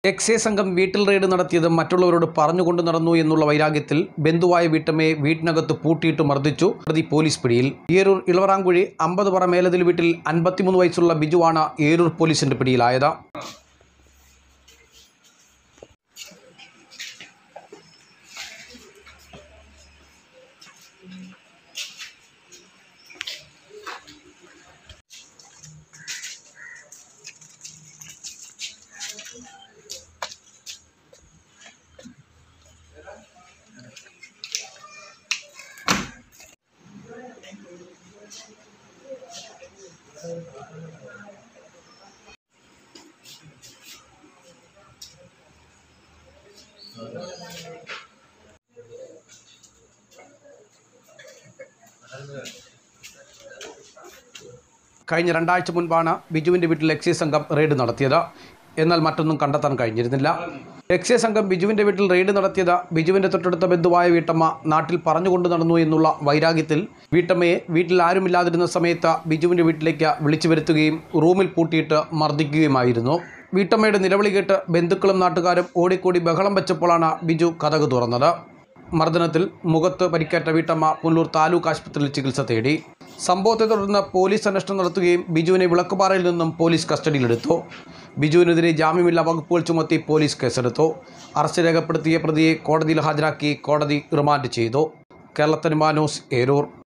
excise സംഘം വീട്ടിൽ raid നടത്തിയത് മറ്റുള്ളവരോട് പറഞ്ഞുകൊണ്ട് നടന്നു എന്നുള്ള വൈരാഗ്യത്തിൽ ബന്ധുവായ വീട്ടമ്മയെ വീട്ടിനകത്ത് പൂട്ടിയിട്ട് മർദ്ദിച്ചു പ്രതി പോലീസ് പിടിയിൽ ഏരൂർ ഇളവറാങ്കുഴി അമ്പത് പറ മേലതിൽ വീട്ടിൽ അൻപത്തിമൂന്ന് വയസ്സുള്ള ബിജുവാണ് ഏരൂർ പോലീസിന്റെ പിടിയിലായത് കഴിഞ്ഞ രണ്ടാഴ്ച മുൻപാണ് ബിജുവിൻ്റെ വീട്ടിൽ എക്സൈസ് സംഘം റെയ്ഡ് നടത്തിയത് എന്നാൽ മറ്റൊന്നും കണ്ടെത്താൻ കഴിഞ്ഞിരുന്നില്ല എക്സൈസ് സംഘം ബിജുവിൻ്റെ വീട്ടിൽ റെയ്ഡ് നടത്തിയത് ബിജുവിൻ്റെ തൊട്ടടുത്ത ബന്ധുവായ വീട്ടമ്മ നാട്ടിൽ പറഞ്ഞുകൊണ്ട് നടന്നു എന്നുള്ള വൈരാഗ്യത്തിൽ വീട്ടമ്മയെ വീട്ടിൽ ആരുമില്ലാതിരുന്ന സമയത്ത് ബിജുവിൻ്റെ വീട്ടിലേക്ക് വിളിച്ചു വരുത്തുകയും റൂമിൽ പൂട്ടിയിട്ട് മർദ്ദിക്കുകയുമായിരുന്നു വീട്ടമ്മയുടെ നിലവിളി കേട്ട് ബന്ധുക്കളും നാട്ടുകാരും ഓടിക്കൂടി ബഹളം വെച്ചപ്പോഴാണ് ബിജു കഥക് തുറന്നത് മർദ്ദനത്തിൽ മുഖത്ത് പരിക്കേറ്റ വീട്ടമ്മ പുല്ലൂർ താലൂക്ക് ആശുപത്രിയിൽ ചികിത്സ തേടി സംഭവത്തെ തുടർന്ന് പോലീസ് അന്വേഷണം നടത്തുകയും ബിജുവിനെ വിളക്കുപാറയിൽ നിന്നും പോലീസ് കസ്റ്റഡിയിലെടുത്തു ബിജുവിനെതിരെ ജാമ്യമില്ലാ വകുപ്പുകൾ ചുമത്തി പോലീസ് കേസെടുത്തു അറസ്റ്റ് രേഖപ്പെടുത്തിയ പ്രതിയെ കോടതിയിൽ ഹാജരാക്കി കോടതി റിമാൻഡ് ചെയ്തു കേരളത്തിന് ന്യൂസ് ഏരൂർ